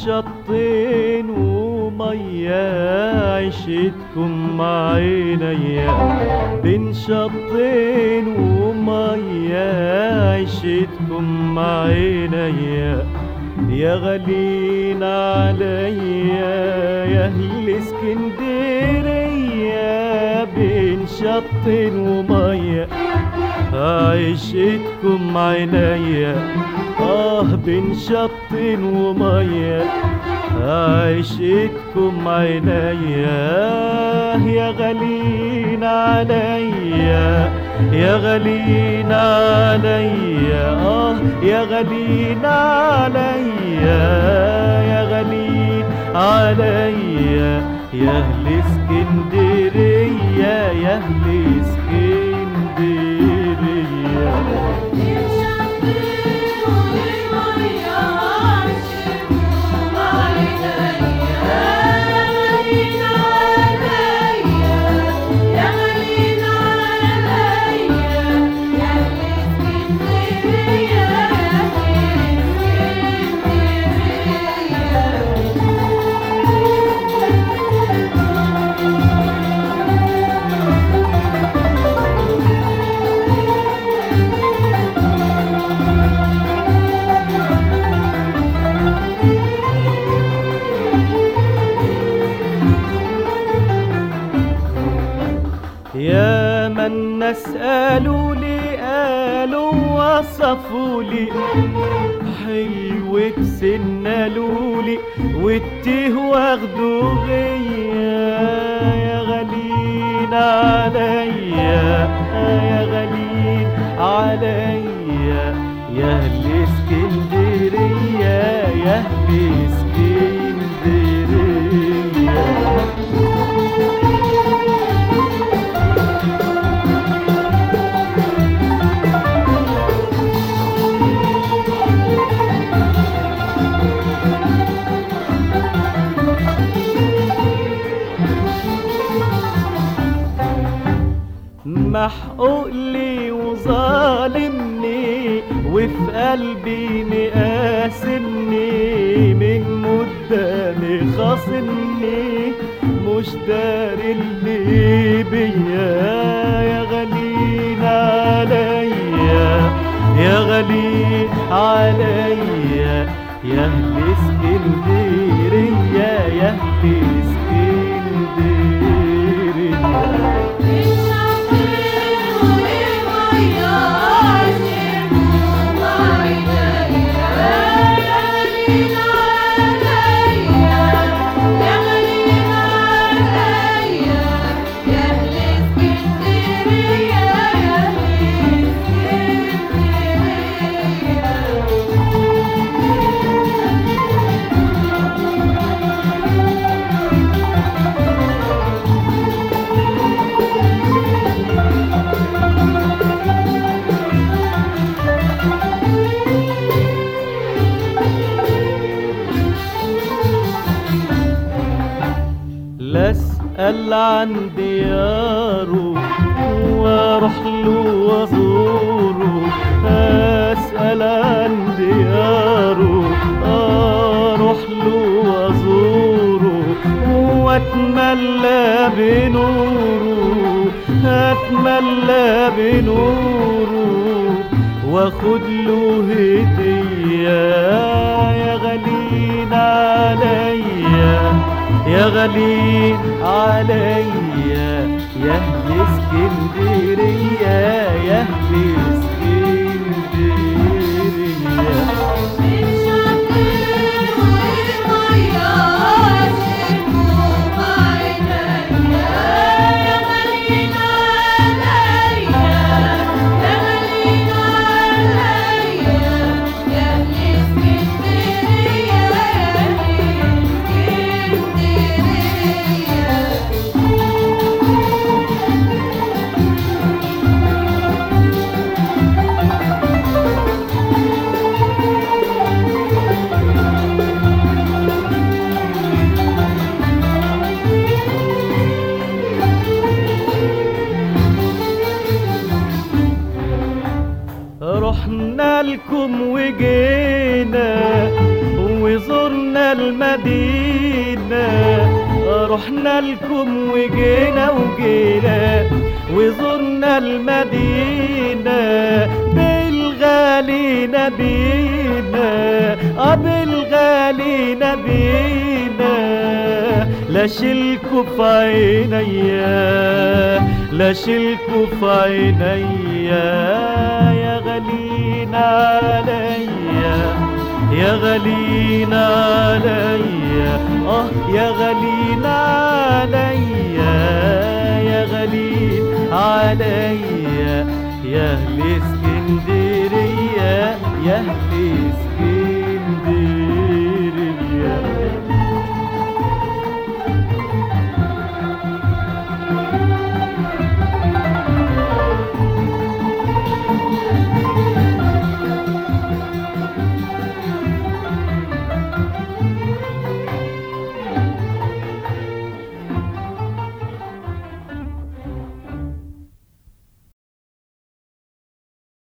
شطين ومية عشتكم مع عينيا بين شطين ومية عشتكم مع عينيا يا غالين عليا يا اهل اسكندرية بين شط ومية عيشتكم عينيا اه بين شط ومية عيشتكم عينيا يا غالين عليا يا غالين عليا اه يا غالين عليا يا غالين عليا يا اهل اسكندريه يا اهل اسكندريه يا من الناس قالوا لي قالوا وصفوا لي حلو بسنالوا لي والتيه واخدوا غيا يا غالين عليا يا غالين عليا يا اهل اسكندريه يا اهل اسكندريه محقوق لي وظالمني وفي قلبي مقاسمني من قدامي خاصمني مش داري اللي بيا يا غالين عليا يا غالين عليا يا اهل اسكندريه يا اهل اسكندريه لا اسال عن دياره واروح له وازوره اسال عن دياره اروح له وازوره واتملى بنوره اتملى بنوره واخد له هديه يا غالين عليا يا غالي عليا يا اهل اسكندريه يا اهل اسكندريه رحنا لكم وجينا وزرنا المدينة رحنا لكم وجينا وجينا وزرنا المدينة بالغالي نبينا اه بالغالي نبينا لا شلكوا في عينيا لا شلكوا في عينيا يا غالين عليا يا غالين عليا اه يا غالين عليا يا غالين عليا يا اهل اسكندريه يا اهل اسكندريه